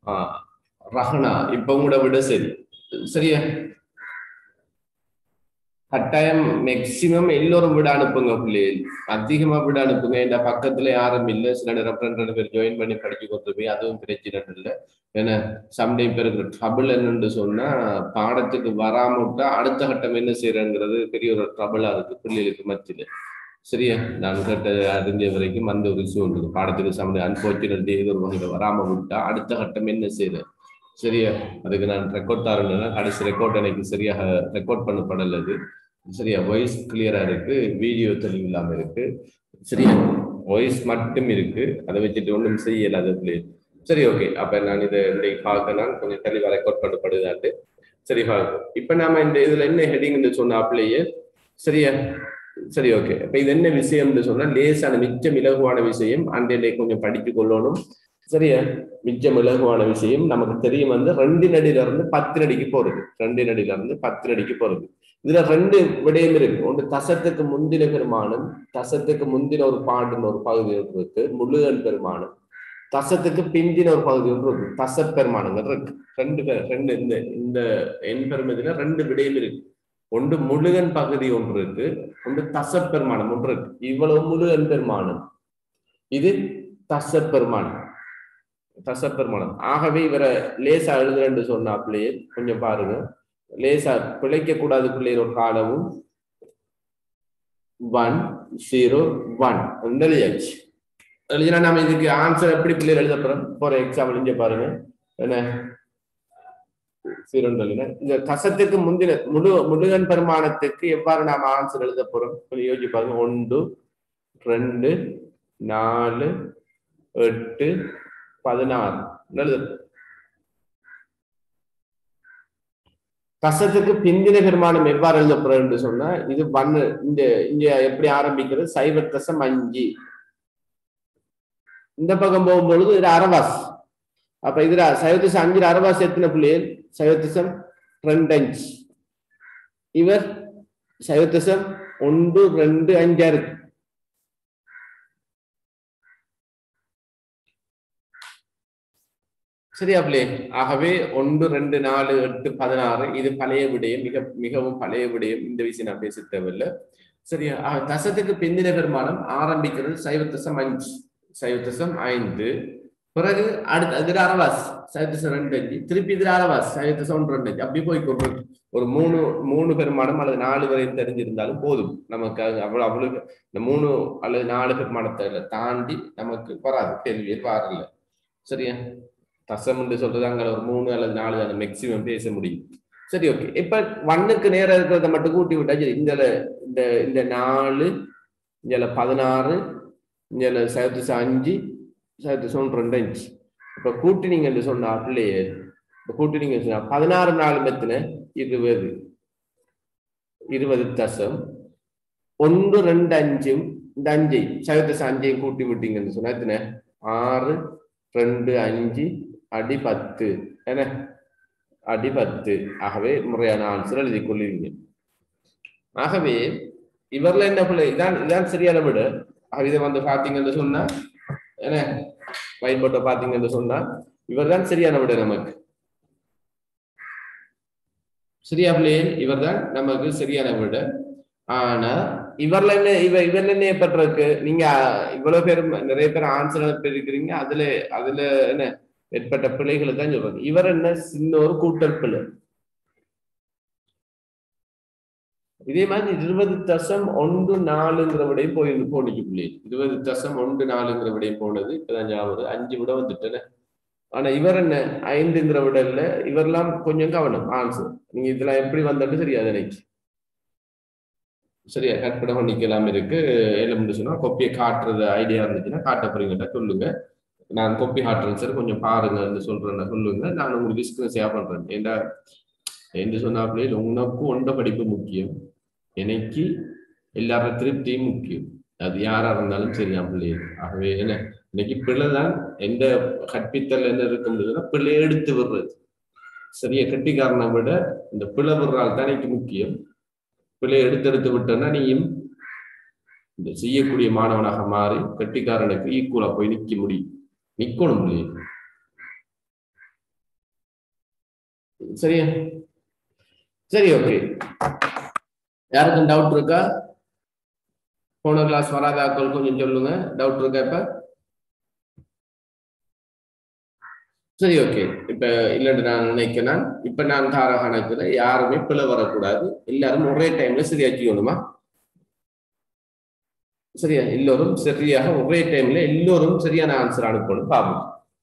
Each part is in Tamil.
ஆஹ் ரஹனா இப்ப கூட விட சரி சரியா கட்டாயம் மேக்சிமம் எல்லோரும் விட அனுப்புங்க பிள்ளைகள் அதிகமா விட அனுப்புங்க இந்த பக்கத்துல யாரும் இல்ல சில நேரம் ரெண்டு ரெண்டு பேர் ஜாயின் பண்ணி படிக்க கொண்டு போய் அதுவும் பிரச்சனை இல்லை ஏன்னா சம்டைம் பேருக்கு ட்ரபிள் என்னன்னு சொன்னா பாடத்துக்கு வராம விட்டா அடுத்த கட்டம் என்ன செய்யறங்கிறது பெரிய ஒரு ட்ரபிளா இருக்கு பிள்ளைகளுக்கு மத்தியில சரியா நான் கேட்ட அறிஞ்ச வரைக்கும் அந்த ஒரு இஷ்யூ இருக்குது பாடத்துக்கு சம்மந்த அன்பார்ச்சுனேட் ஏதோ ஒரு வகையில் வராம விட்டா அடுத்த கட்டம் என்ன செய்யுது சரியா அதுக்கு நான் ரெக்கார்ட் தரேன்னா கடைசி ரெக்கார்ட் எனக்கு சரியாக ரெக்கார்ட் பண்ணப்படலது சரியா வாய்ஸ் கிளியரா இருக்கு வீடியோ தெளிவு இல்லாம இருக்கு சரியா வாய்ஸ் மட்டும் இருக்கு அதை வச்சுட்டு ஒன்றும் செய்யல அது பிள்ளை சரி ஓகே அப்ப நான் இதை இன்னைக்கு பார்க்கலாம் கொஞ்சம் தெளிவா ரெக்கார்ட் பண்ணப்படுதாட்டு சரி பார்க்கும் இப்ப நாம இந்த இதுல என்ன ஹெடிங்னு சொன்னாப்லயே சரியா சரி ஓகே இப்ப இது என்ன விஷயம்னு சொன்னா லேசான மிச்சம் இலகுவான விஷயம் அண்டையிலே கொஞ்சம் படித்து கொள்ளணும் சரியா மிச்சம் இலகுவான விஷயம் நமக்கு தெரியும் வந்து ரெண்டு நடியில இருந்து பத்து நடிக்கு போறது ரெண்டு நடியில இருந்து பத்து நடிக்கு போறது இதுல ரெண்டு விடயம் இருக்கு ஒன்று தசத்துக்கு முந்தின பெருமானம் தசத்துக்கு முந்தின ஒரு பாண்டுன்னு ஒரு பகுதி ஒன்று இருக்கு முழுகன் பெருமானம் தசத்துக்கு பிந்தின ஒரு பகுதி ஒன்று இருக்கு தச பெருமானங்கள் இருக்கு ரெண்டு பேர் ரெண்டு இந்த இந்த எண் பெருமதியில ரெண்டு விடயம் இருக்கு ஒன்று முழுகன் பகுதி ஒன்று இருக்கு ஒன்று தசப்பெருமானம் ஒன்று இருக்கு இவ்வளவு முழுகன் பெருமானம் இது தசப்பெருமானம் தசப்பெருமானம் ஆகவே இவரை லேசா எழுதுறேன்னு சொன்னாப்லயே கொஞ்சம் பாருங்க லேசா பிழைக்க கூடாது பிள்ளைகள் ஒரு காலமும் ஒன் ஜீரோ ஒன் எழுதியாச்சு எழுதினா நம்ம இதுக்கு ஆன்சர் எப்படி பிள்ளைகள் எழுத போறோம் ஃபார் எக்ஸாம்பிள் இங்க பாருங்க என்ன சீரொன்று இந்த கசத்துக்கு முந்தின முழு முழுகன் பெருமானத்துக்கு எவ்வாறு நாம் ஆன்சர் எழுத போறோம் கொஞ்சம் யோசிச்சு பாருங்க ஒன்று ரெண்டு நாலு எட்டு பதினாறு எழுத கசத்துக்கு பிந்தின பெருமானம் எவ்வாறு எழுத போறோம் என்று சொன்னா இது பண்ணு இந்த இங்க எப்படி ஆரம்பிக்கிறது சைவர் தசம் அஞ்சு இந்த பக்கம் போகும்பொழுது இது அரவாஸ் அப்ப இதுல சைவத்திசம் அஞ்சு அரவாஸ் எத்தனை பிள்ளைகள் சைவத்திசம் ரெண்டு அஞ்சு இவர் சைவத்திசம் ஒன்று ரெண்டு அஞ்சா இருக்கு சரியா பிள்ளை ஆகவே ஒன்று ரெண்டு நாலு எட்டு பதினாறு இது பழைய விடயம் மிக மிகவும் பழைய விடயம் இந்த விஷயம் நான் பேச தேவையில்லை சரியா ஆக, தசத்துக்கு பிந்தின பெருமானம் ஆரம்பிக்கிறது சைவத்தசம் அஞ்சு சைவத்தசம் ஐந்து பிறகு அடுத்து இதுல அரவாஸ் சைவத்தசம் ரெண்டு அஞ்சு திருப்பி இதுல அரவாஸ் சைவத்தசம் ஒன்று ரெண்டு அஞ்சு அப்படி போய் கொண்டு ஒரு மூணு மூணு பெருமானம் அல்லது நாலு வரையும் தெரிஞ்சிருந்தாலும் போதும் நமக்கு அது அவ்வளவு அவ்வளவு இந்த மூணு அல்லது நாலு பெருமானத்தை தாண்டி நமக்கு வராது கேள்வியில் வரல சரியா தசம்னு சொல்றது அங்க ஒரு மூணு அல்லது நாலு அந்த மேக்சிமம் பேச முடியும் சரி ஓகே இப்ப ஒன்னுக்கு நேரம் இருக்கிறத மட்டும் கூட்டி விட்டா சரி இந்த இந்த இந்த நாலு இங்க பதினாறு இங்க சைவத்திச அஞ்சு சைவத்திசம் ஒன்று ரெண்டு அஞ்சு இப்ப கூட்டினீங்கன்னு சொன்னா பிள்ளையே இப்ப கூட்டினீங்கன்னு சொன்னா பதினாறு நாலு மெத்தின இருபது இருபது தசம் ஒன்று ரெண்டு அஞ்சும் இந்த அஞ்சை சைவத்திசம் அஞ்சையும் கூட்டி விட்டீங்கன்னு சொன்னா எத்தனை ஆறு ரெண்டு அஞ்சு அடி பத்து என்ன அடி பத்து ஆகவே முறையான ஆன்சர் எழுதி கொள்ளுவீங்க ஆகவே இவர்ல என்ன பிள்ளை இதான் இதான் சரியான விட இதை வந்து பாத்தீங்கன்னு சொன்னா என்ன ஒயிட் போட்டோ பாத்தீங்கன்னு சொன்னா இவர் தான் சரியான விட நமக்கு சரியா பிள்ளைகள் இவர் தான் நமக்கு சரியான விட ஆனா இவர்ல என்ன இவ இவர்ல என்ன ஏற்பட்டிருக்கு நீங்க இவ்வளவு பேர் நிறைய பேர் ஆன்சர் இருக்கிறீங்க அதுல அதுல என்ன ஏற்பட்ட பிழைகளை தான் சொல்றாங்க இவர் என்ன சின்ன ஒரு கூட்டல் பிழை இதே மாதிரி இருபது தசம் ஒன்று நாலுங்கிற விடையும் போய் போனிக்கு பிள்ளை இருபது தசம் ஒன்று நாலுங்கிற விடையும் போனது இப்பதான் ஞாபகம் அஞ்சு விட வந்துட்டேன் ஆனா இவர் என்ன ஐந்துங்கிற விடல இவரெல்லாம் கொஞ்சம் கவனம் ஆன்சர் நீங்க இதெல்லாம் எப்படி வந்துட்டு தெரியாது எனக்கு சரியா கற்பனை பண்ணிக்கலாம் இருக்கு ஏழு சொன்னா கொப்பியை காட்டுறது ஐடியா இருந்துச்சுன்னா காட்ட போறீங்கட்டா சொல்லுங்க நான் கொப்பி காட்டுறேன் சார் கொஞ்சம் பாருங்க சொல்றேன் சொல்லுங்க நான் உங்களுக்கு டிஸ்கஸ் ஷேர் பண்றேன் ஏண்டா என்று சொன்னாப்லே உனக்கு ஒன்ற படிப்பு முக்கியம் எனக்கு எல்லார திருப்தியும் முக்கியம் அது யாரா இருந்தாலும் சரி என் பிள்ளைகள் ஆகவே என்ன இன்னைக்கு பிள்ளை தான் எந்த கற்பித்தல் என்ன இருக்கும்னா பிள்ளையை எடுத்து விடுறது சரியா கெட்டிக்காரனை விட இந்த பிள்ளை விடுறாள் தான் எனக்கு முக்கியம் பிள்ளையை எடுத்து எடுத்து விட்டோன்னா நீயும் இந்த செய்யக்கூடிய மாணவனாக மாறி கெட்டிக்காரனுக்கு ஈக்குவலா போய் நிக்க முடியும் நிக்கணும் பிள்ளை சரியா சரி ஓகே யாருக்கும் டவுட் இருக்கா போன கிளாஸ் வராத ஆட்கள் கொஞ்சம் சொல்லுங்க டவுட் இருக்கா இப்ப சரி ஓகே இப்ப இல்லைன்னு நான் நினைக்கிறேன் இப்ப நான் தார கணக்குல யாருமே பிழை வரக்கூடாது எல்லாரும் ஒரே டைம்ல சரியாக்கிக்கணுமா சரியா எல்லோரும் சரியாக ஒரே டைம்ல எல்லோரும் சரியான ஆன்சர் அனுப்பணும் பாப்போம்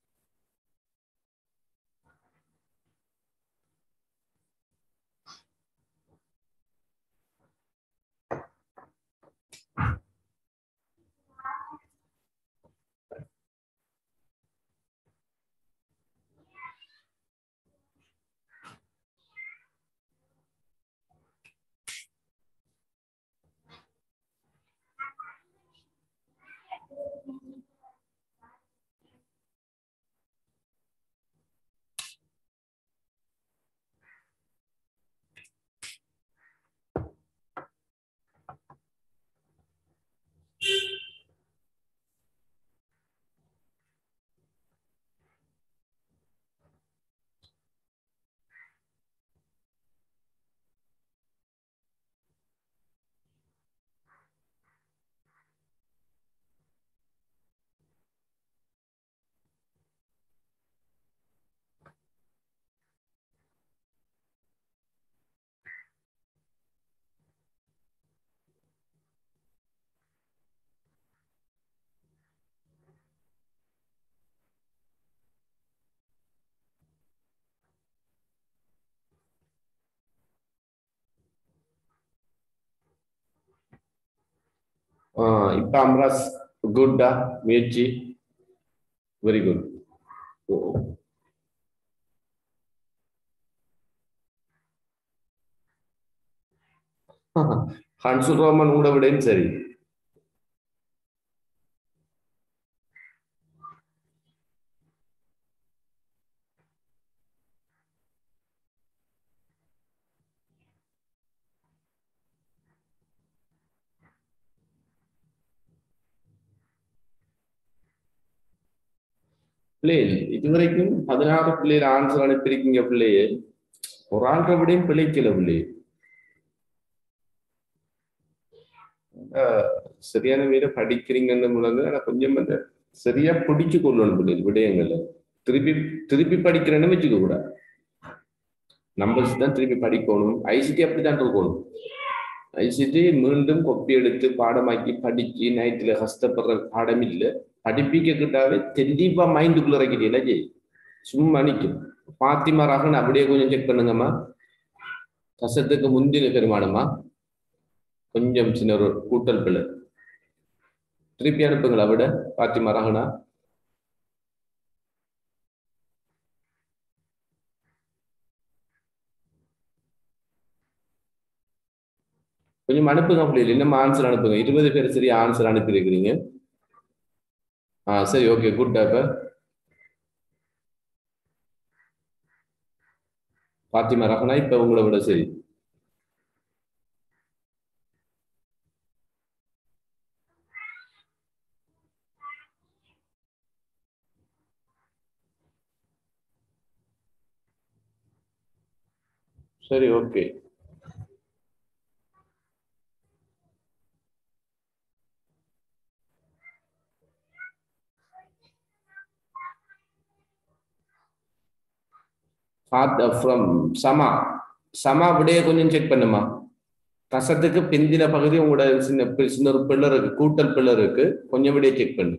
ஆஹ் இப்ப அம்ராஸ் குட்டா முயற்சி வெரி குட் ஹன்சு ரோமன் கூட விடையும் சரி பிள்ளைகள் இதுவரைக்கும் பதினாறு பிள்ளைகள் ஆன்சர் அனுப்பியிருக்கீங்க பிள்ளையே ஒரு ஆள்ற விடையும் பிழைக்கல பிள்ளையே ஆஹ் சரியான வீட படிக்கிறீங்கன்னு முழங்கு ஆனா கொஞ்சம் அந்த சரியா பிடிச்சு கொள்ளணும் பிள்ளைகள் விடயங்களை திருப்பி திருப்பி படிக்கிறேன்னு வச்சுக்க கூடாது நம்பர்ஸ் தான் திருப்பி படிக்கணும் ஐசிடி அப்படித்தான் இருக்கணும் ஐசிடி மீண்டும் கொப்பி எடுத்து பாடமாக்கி படிச்சு நைட்ல கஷ்டப்படுற பாடம் இல்லை படிப்பிக்க கிட்டாவே தெளிவா மைண்டுக்குள்ள இறக்கிட்டீங்களா ஜெய் சும்மா நிக்கும் பாத்திமா ரகன் அப்படியே கொஞ்சம் செக் பண்ணுங்கம்மா கசத்துக்கு முந்தின பெருமானமா கொஞ்சம் சின்ன ஒரு கூட்டல் பிள்ளை திருப்பி அனுப்புங்களா விட பாத்திமா ரகனா கொஞ்சம் அனுப்புங்க அப்படி இல்லை இன்னும் ஆன்சர் அனுப்புங்க இருபது பேர் சரி ஆன்சர் அனுப்பியிருக்கிறீங்க ஆ சரி ஓகே குட் அப்ப பாத்திமா ரஹனா இப்ப உங்களை விட சரி சரி ஓகே ஃப்ரம் சமா சமா அப்படியே கொஞ்சம் செக் பண்ணுமா கசத்துக்கு பிந்தின பகுதி உங்களோட சின்ன பி- சின்ன ஒரு பிள்ளர் இருக்கு கூட்டல் பிள்ளர் இருக்கு கொஞ்சம் விடையே செக் பண்ணு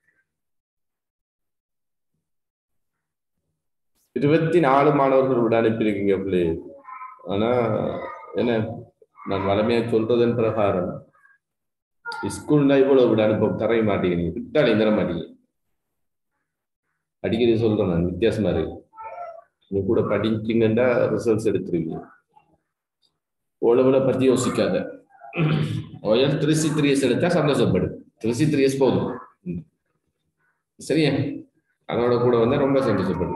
இருபத்தி நாலு மாணவர்கள் விட அனுப்பியிருக்கீங்க பிள்ளை ஆனா என்ன நான் வளமையா சொல்றதன் பிரகாரம் ஸ்கூல்ல இவ்வளவு விட அனுப்ப தர மாட்டேங்கிறீங்க விட்டாலே தர மாட்டீங்க அடிக்கடி சொல்றேன் நான் வித்தியாசமா இருக்கு நீ கூட படிச்சீங்கன்னா ரிசல்ட்ஸ் எடுத்துருவீங்க ஓலவுல பத்தி யோசிக்காத ஓயல் த்ரீ சி த்ரீ எஸ் எடுத்தா சந்தோஷப்படு த்ரீ சி த்ரீ எஸ் போதும் ம். சரியா அதோட கூட வந்தா ரொம்ப சந்தோஷப்படு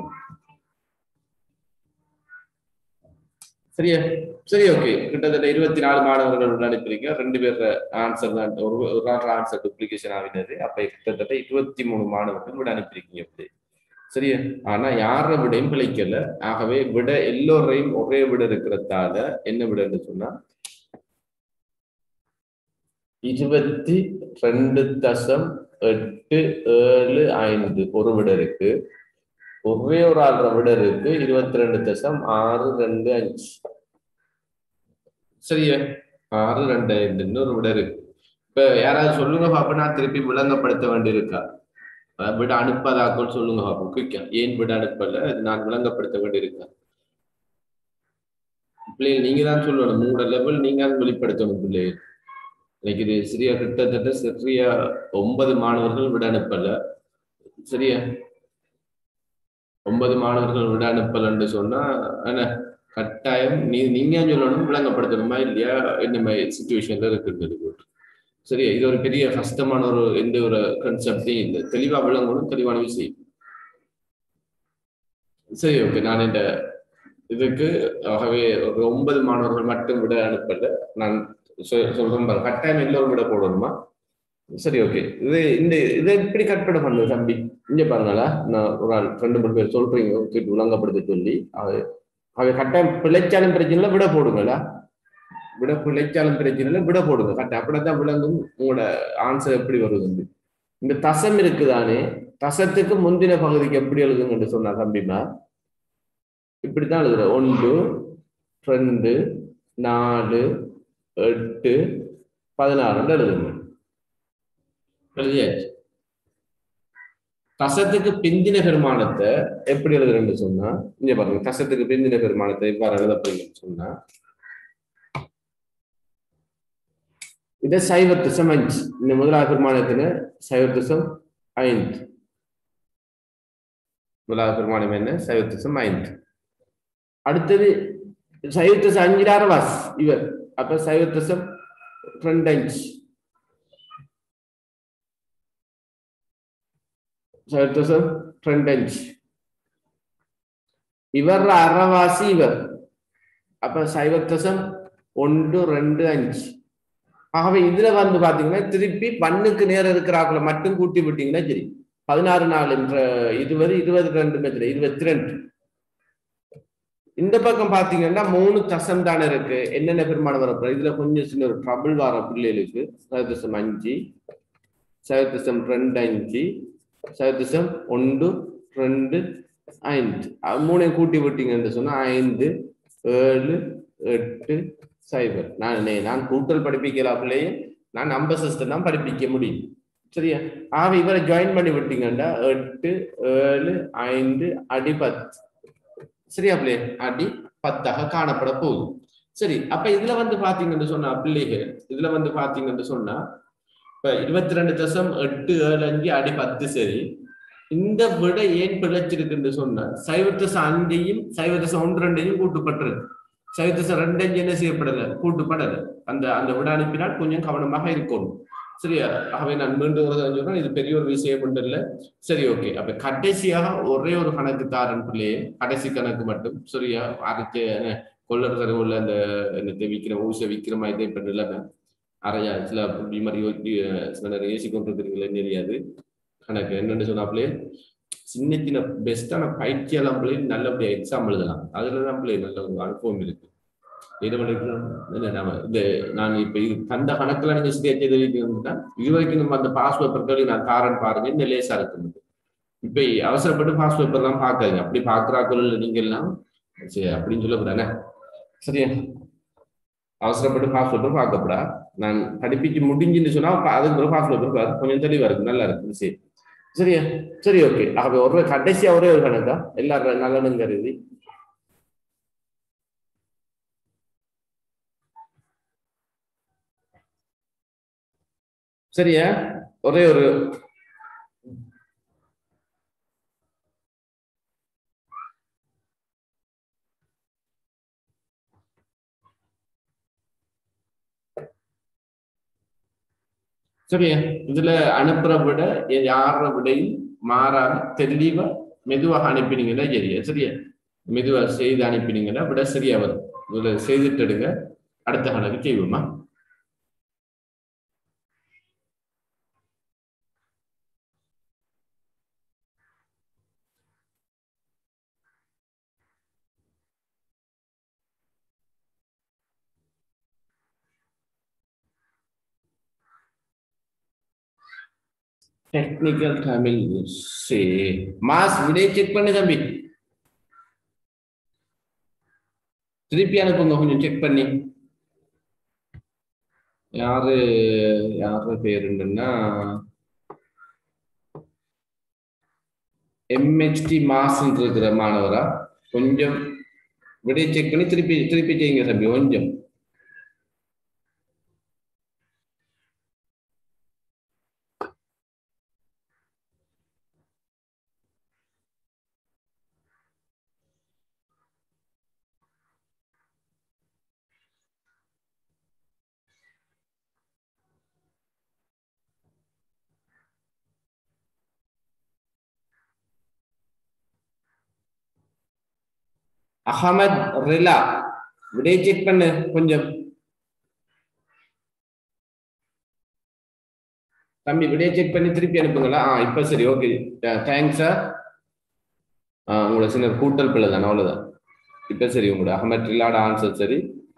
சரியா சரி ஓகே கிட்டத்தட்ட இருபத்தி நாலு மாணவர்கள் அனுப்பியிருக்கீங்க ரெண்டு பேர் ஆன்சர் தான் ஒரு ஒரு ஆன்சர் டூப்ளிகேஷன் ஆகினது அப்ப கிட்டத்தட்ட இருபத்தி மூணு மாணவர்கள் விட அனுப்பியிருக்கீங்க அப்படி சரியா ஆனா யார விடையும் பிழைக்கல ஆகவே விட எல்லோரையும் ஒரே விட இருக்கிறதால என்ன விடன்னு சொன்னா இருபத்தி ரெண்டு தசம் எட்டு ஏழு ஐந்து ஒரு விட இருக்கு ஒரே ஒரு ஆள்ற விட இருக்கு இருபத்தி ரெண்டு தசம் ஆறு ரெண்டு அஞ்சு சரியா ஆறு ரெண்டு ஐந்துன்னு ஒரு விட இருக்கு இப்ப யாராவது சொல்லுங்க பாப்பா நான் திருப்பி விளங்கப்படுத்த வேண்டியிருக்கா அஹ் விட அனுப்பதாக்கள் சொல்லுங்க பாப்போம் குயிக்கா ஏன் விட அனுப்பல அது நான் விளங்கப்படுத்த வேண்டியிருக்கேன் பிள்ளைகள் நீங்க தான் சொல்லணும் உங்களோட லெவல் நீங்க தான் வெளிப்படுத்தணும் பிள்ளைகள் இன்னைக்கு இது சரியா கிட்டத்தட்ட சரியா ஒன்பது மாணவர்கள் விட அனுப்பல சரியா ஒன்பது மாணவர்கள் விட அனுப்பலன்னு சொன்னா என்ன கட்டாயம் நீ நீங்க சொல்லணும் விளங்கப்படுத்தணுமா இல்லையா என்ன மாதிரி சுச்சுவேஷன்ல இருக்குன்றது போட்டு சரியா இது ஒரு பெரிய கஷ்டமான ஒரு எந்த ஒரு கன்செப்டையும் இல்லை தெளிவா விளங்கணும் தெளிவான விஷயம் சரி ஓகே நான் இந்த இதுக்கு ஆகவே ஒரு ஒன்பது மாணவர்கள் மட்டும் விட அனுப்பல நான் சொ- சொல்றேன் பாருங்க. கட்டாயம் எல்லோரும் விட போடணுமா சரி ஓகே இது இந்த இதை எப்படி கட் பண்ண பண்ணுது தம்பி இங்க பாருங்களா நான் ஒரு ஆள் ரெண்டு மூணு பேர் சொல்றீங்க கேட்டு விளங்கப்படுத்த சொல்லி அது அவை கட்டாயம் பிழைச்சாலும் பிரச்சனை இல்லை விட போடுங்களா விட பிழைச்சாலும் பிரச்சனை இல்லை விட போடுங்க கட்டாயம் அப்படித்தான் விளங்கும் உங்களோட ஆன்சர் எப்படி வருது இந்த தசம் இருக்குதானே தசத்துக்கு முந்தின பகுதிக்கு எப்படி எழுதுங்கன்னு சொன்னா தம்பிமா இப்படித்தான் எழுதுற ஒன்று ரெண்டு நாலு எட்டு பதினாறுன்னு எழுதுங்க எழுதியாச்சு தசத்துக்கு பிந்தின பெருமானத்தை எப்படி எழுதுறேன்னு சொன்னா இங்க பாருங்க தசத்துக்கு பிந்தின பெருமானத்தை இவ்வாறு எழுதப்படுங்கன்னு சொன்னா இதை சைவத்திசம் அஞ்சு இந்த முதலாவது பெருமானத்துல சைவத்திசம் ஐந்து முதலாவது பெருமானம் என்ன சைவத்திசம் ஐந்து அடுத்தது சைவத்திசம் அஞ்சிடார வாஸ் இவர் அப்ப சைவத்திசம் ரெண்டு அஞ்சு சைவத்திசம் ரெண்டு அஞ்சு இவர் அறவாசி இவர் அப்ப சைவத்திசம் ஒன்று ரெண்டு அஞ்சு ஆகவே இதுல வந்து பாத்தீங்கன்னா திருப்பி பண்ணுக்கு நேரம் இருக்கிறாக்குல மட்டும் கூட்டி விட்டீங்கன்னா சரி பதினாறு நாள் என்ற இருபது இருபது ரெண்டு மெத்துல இருபத்தி ரெண்டு இந்த பக்கம் பாத்தீங்கன்னா மூணு தசம் தானே இருக்கு என்னென்ன பெருமானம் வரப்போ இதுல கொஞ்சம் சின்ன ஒரு ட்ரபிள் வர பிள்ளைகளுக்கு சததசம் அஞ்சு சததசம் ரெண்டு அஞ்சு சததசம் ஒன்று ரெண்டு ஐந்து அது மூணையும் கூட்டி விட்டீங்கன்னு சொன்னா ஐந்து ஏழு எட்டு சைபர் நான் நே- நான் கூட்டல் படிப்பிக்கலாம் பிள்ளையே நான் நம்பர் சிஸ்டம் தான் படிப்பிக்க முடியும் சரியா ஆக இவரை ஜாயின் பண்ணி விட்டீங்கன்னா எட்டு ஏழு ஐந்து அடி பத்து சரியா பிள்ளை அடி பத்தாக காணப்பட போகுது சரி அப்ப இதுல வந்து பாத்தீங்கன்னு சொன்னா பிள்ளைகள் இதுல வந்து பாத்தீங்கன்னு சொன்னா இப்ப இருபத்தி ரெண்டு தசம் எட்டு ஏழு அஞ்சு அடி பத்து சரி இந்த விட ஏன் பிழைச்சிருக்குன்னு சொன்னா சைவத்தசம் அஞ்சையும் சைவத்தசம் ஒன்று ரெண்டையும் கூட்டுப்பட்டிருக்கு சைவத்தசம் ரெண்டு அஞ்சு என்ன செய்யப்படல கூட்டுப்படல அந்த அந்த விட அனுப்பினால் கொஞ்சம் கவனமாக இருக்கணும் சரியா ஆகவே நான் மீண்டும் ஒரு தடவை சொல்றேன் இது பெரிய ஒரு விஷயம் ஒன்றும் இல்லை சரி ஓகே அப்ப கடைசியாக ஒரே ஒரு கணக்கு தாரன் பிள்ளையே கடைசி கணக்கு மட்டும் சரியா அரைச்ச கொள்ளர் தரவுள்ள அந்த என்னத்தை விற்கிற ஊசை விற்கிற மாதிரி தான் இப்ப நிலைமை அறையா சில இப்படி மாதிரி யோசி- சில நேரம் ஏசி கொண்டிருக்கிறீங்களே தெரியாது கணக்கு என்னன்னு சொன்னாப்லே சின்ன சின்ன பெஸ்டான பயிற்சியெல்லாம் பிள்ளை நல்லபடியா எக்ஸாம் எழுதலாம் அதுல தான் பிள்ளை நல்ல ஒரு அனுபவம் இருக்கு இது பண்ணிருக்கோம். இல்ல நாம இந்த நான் இப்ப இது தந்த கணக்குல நீங்க ஸ்டேஜ் எழுதிட்டீங்கன்னா இது வரைக்கும் நம்ம அந்த பாஸ் பேப்பர் கேள்வி நான் தாரன் பாருங்க இந்த லேசா இருக்குது இப்ப அவசரப்பட்டு பாஸ் பேப்பர் எல்லாம் பாக்காதீங்க அப்படி பாக்குறாக்கள் நீங்க எல்லாம் சரி அப்படின்னு சொல்லக்கூடாது சரியா அவசரப்பட்டு பாஸ் பேப்பர் பார்க்கப்படா நான் படிப்பிச்சு முடிஞ்சுன்னு சொன்னா அப்ப அதுக்கு ஒரு பாஸ் பேப்பர் பாரு கொஞ்சம் தெளிவா இருக்கு நல்லா இருக்கு சரி சரியா சரி ஓகே ஆகவே ஒரு கடைசியா ஒரே ஒரு கணக்கா எல்லாரும் நல்லனும் கருதி சரியா ஒரே ஒரு சரியா இதுல அனுப்புற விட யார விடையும் மாறாம தெளிவா மெதுவாக அனுப்பினீங்கன்னா சரியா சரியா மெதுவா செய்து அனுப்பினீங்கன்னா விட சரியா வரும் இதுல செய்துட்டு எடுங்க அடுத்த கணக்கு செய்வோமா டெக்னிக்கல் தமிழ் சே மாஸ் விடைய செக் பண்ணு தம்பி திருப்பி அனுப்புங்க கொஞ்சம் செக் பண்ணி யாரு யாரு பேருன்னா எம்ஹெச்டி மாஸ் இருக்கிற மாணவரா கொஞ்சம் விடைய செக் பண்ணி திருப்பி திருப்பி செய்யுங்க தம்பி கொஞ்சம் அகமத் ரிலா விடைய செக் பண்ணு கொஞ்சம் தம்பி விடைய செக் பண்ணி திருப்பி அனுப்புங்களா ஆ இப்ப சரி ஓகே தேங்க்ஸ் சார் ஆ உங்களோட சின்ன கூட்டல் பிள்ளை தானே அவ்வளவுதான் இப்ப சரி உங்களோட அகமத் ரிலாட ஆன்சர் சரி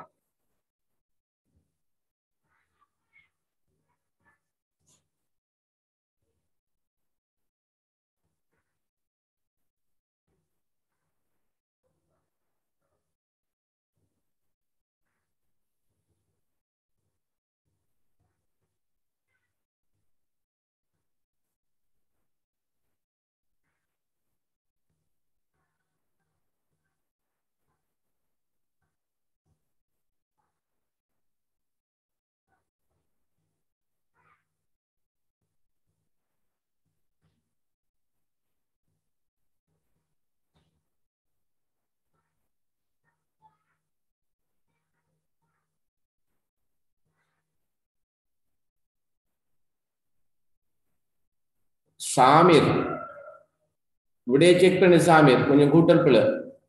சாமிர் விடைய செக் பண்ணு சாமிர் கொஞ்சம் கூட்டல் பிள்ளை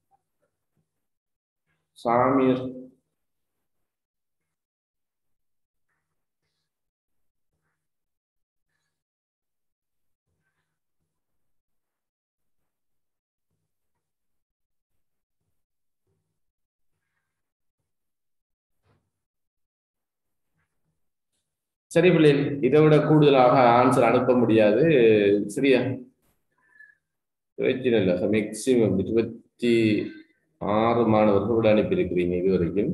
சாமிர் சரி பிள்ளைகள் இதை விட கூடுதலாக ஆன்சர் அனுப்ப முடியாது சரியா பிரச்சனை இல்லை மேக்சிமம் இருபத்தி ஆறு மாணவர்கள் விட அனுப்பியிருக்கிறீங்க இது வரைக்கும்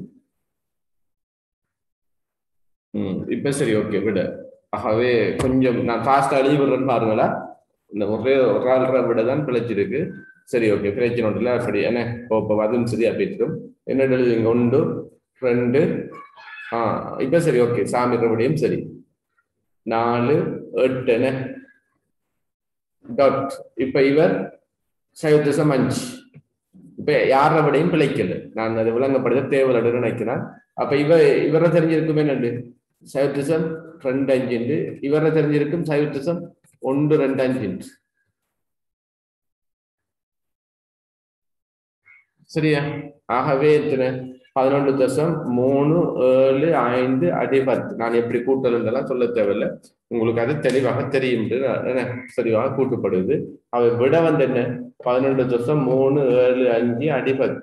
ம் இப்ப சரி ஓகே விட ஆகவே கொஞ்சம் நான் ஃபாஸ்டா எழுதி விடுறேன்னு பாருங்களா இந்த ஒரே ஒரு ஆள் விட தான் பிழைச்சிருக்கு சரி ஓகே பிரச்சனை ஒன்றும் இல்லை அப்படி என்ன இப்போ அதுவும் சரியா போயிட்டு என்ன எழுதுவீங்க ஒன்று ரெண்டு ஆ இப்ப சரி ஓகே சாமி விடையும் சரி நாலு எட்டு என்ன டாட் இப்ப இவர் சைவத்திசம் அஞ்சு இப்ப யார விடையும் பிழைக்கல நான் அது விளங்கப்படுத்த தேவையில்லை நினைக்கிறேன் அப்ப இவ இவரை தெரிஞ்சிருக்குமே நண்டு சைவத்திசம் ரெண்டு அஞ்சு இவரை தெரிஞ்சிருக்கும் சைவத்திசம் ஒன்று ரெண்டு அஞ்சு சரியா ஆகவே எத்தனை பதினொன்று தசம் மூணு ஏழு ஐந்து அடி பத்து நான் எப்படி கூட்டலுங்கெல்லாம் சொல்ல தேவையில்லை உங்களுக்கு அது தெளிவாக தெரியும் என்ன தெளிவாக கூட்டப்படுது அவை விட வந்து என்ன பதினொன்று தசம் மூணு ஏழு அஞ்சு அடி பத்து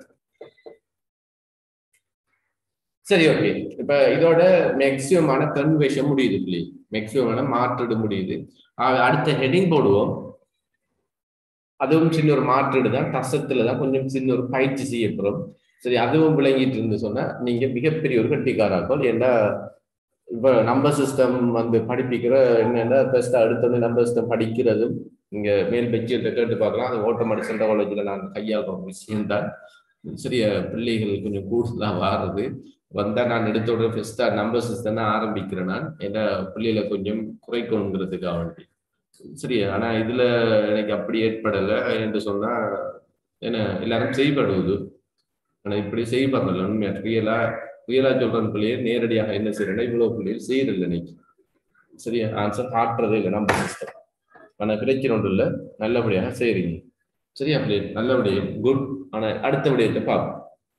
சரி ஓகே இப்ப இதோட மேக்சிமமான கன்வேஷன் முடியுது பிள்ளை மேக்சிமமான மாற்றீடு முடியுது அடுத்த ஹெட்டிங் போடுவோம் அதுவும் சின்ன ஒரு மாற்றீடு தான் டசத்துல தான் கொஞ்சம் சின்ன ஒரு பயிற்சி செய்யப்படும் சரி அதுவும் விளங்கிட்டு இருந்து சொன்னா நீங்க மிகப்பெரிய ஒரு கட்டிக்காராக்கள் ஏன்னா இப்ப நம்பர் சிஸ்டம் வந்து படிப்பிக்கிற என்னென்ன பெஸ்ட் அடுத்தது நம்பர் சிஸ்டம் படிக்கிறதும் இங்க மேல் பெச்சியத்தை கேட்டு பார்க்கலாம் அது ஓட்டமாடி சென்ட்ரல் காலேஜ்ல நான் கையாளுற ஒரு விஷயம் தான் சரியா பிள்ளைகள் கொஞ்சம் கூடுதலா வாருது வந்தா நான் எடுத்த உடனே ஃபர்ஸ்டா நம்பர் சிஸ்டம் தான் ஆரம்பிக்கிறேன் நான் ஏன்னா பிள்ளைகளை கொஞ்சம் குறைக்கணுங்கிறதுக்காக வேண்டி சரியா ஆனா இதுல எனக்கு அப்படி ஏற்படலை என்று சொன்னா என்ன எல்லாரும் செய்யப்படுவது ஆனா இப்படி செய்யப்படுறல உண்மையா ரியலா ரியலா சொல்றேன் பிள்ளைய நேரடியாக என்ன செய்யறேன்னா இவ்வளவு பிள்ளைகள் செய்யறதில்லை இன்னைக்கு சரியா ஆன்சர் காட்டுறதே இல்லை நம்பர் சிஸ்டம் ஆனா பிரச்சனை ஒன்றும் இல்லை நல்லபடியாக செய்யறீங்க சரியா பிள்ளை நல்லபடியா குட் ஆனா அடுத்த விடயத்தை பார்ப்போம்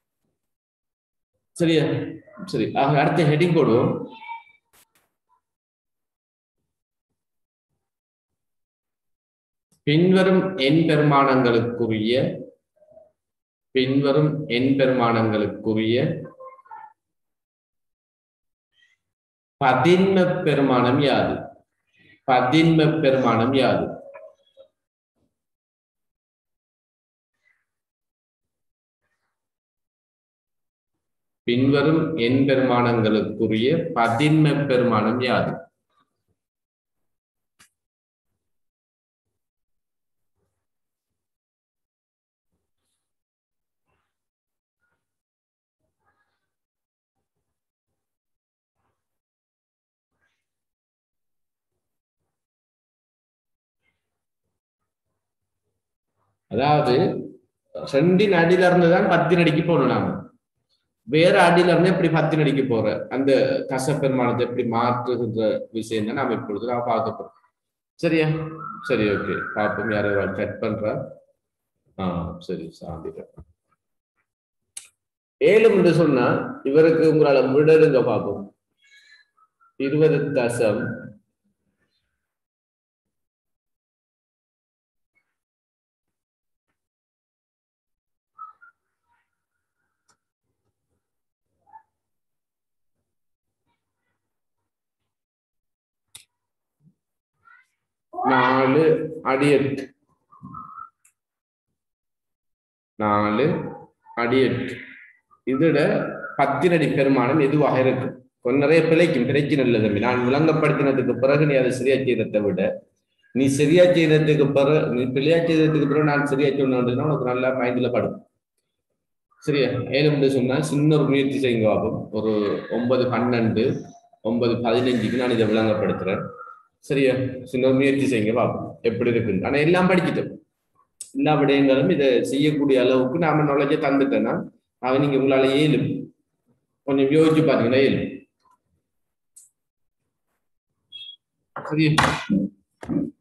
சரியா சரி ஆக அடுத்த ஹெட்டிங் போடுவோம் பின்வரும் எண் பெருமானங்களுக்குரிய பின்வரும் எண் பெருமானங்களுக்குரிய பதின்ம பெருமானம் யாது பதின்ம பெருமானம் யாது பின்வரும் எண் பெருமானங்களுக்குரிய பதின்ம பெருமானம் யாது அதாவது ரெண்டின் அடியில இருந்து தான் பத்தின் அடிக்கு போகணும் நாம வேற அடியில இருந்து எப்படி பத்தின் அடிக்க போற அந்த கசப்பெருமானத்தை எப்படி மாற்றுகின்ற விஷயம் தான் நாம இப்பொழுது நான் பார்க்க போறோம் சரியா சரி ஓகே பார்ப்போம் யாரோ கட் பண்றா ஆ சரி சாந்தி ஏழு என்று சொன்னா இவருக்கு உங்களால விடருங்க பார்ப்போம் இருபது தசம் நாலு அடி எட்டு நாலு அடி எட்டு இதோட பத்தினடி பெருமானம் எதுவாக இருக்கும் கொஞ்சம் நிறைய பிழைக்கும் பிரச்சனை இல்லை தம்பி நான் விளங்கப்படுத்தினதுக்கு பிறகு நீ அதை சரியா செய்யறதை விட நீ சரியா செய்யறதுக்கு பிறகு நீ பிழையா செய்யறதுக்கு பிறகு நான் சரியா சொன்னா உனக்கு நல்லா மைண்ட்ல படும் சரியா ஏழு சொன்னா சின்ன ஒரு முயற்சி செய்யுங்க பாப்போம் ஒரு ஒன்பது பன்னெண்டு ஒன்பது பதினஞ்சுக்கு நான் இதை விளங்கப்படுத்துறேன் சரியா சின்ன முயற்சி செய்யுங்க பார்ப்போம் எப்படி இருக்குன்னு ஆனா எல்லாம் படிக்கிட்டோம் எல்லா விடயங்களும் இதை செய்யக்கூடிய அளவுக்கு நாம நாலேஜை தந்துட்டேன்னா அவன் நீங்க உங்களால ஏழும் கொஞ்சம் யோசிச்சு பாத்தீங்கன்னா ஏழும் சரியா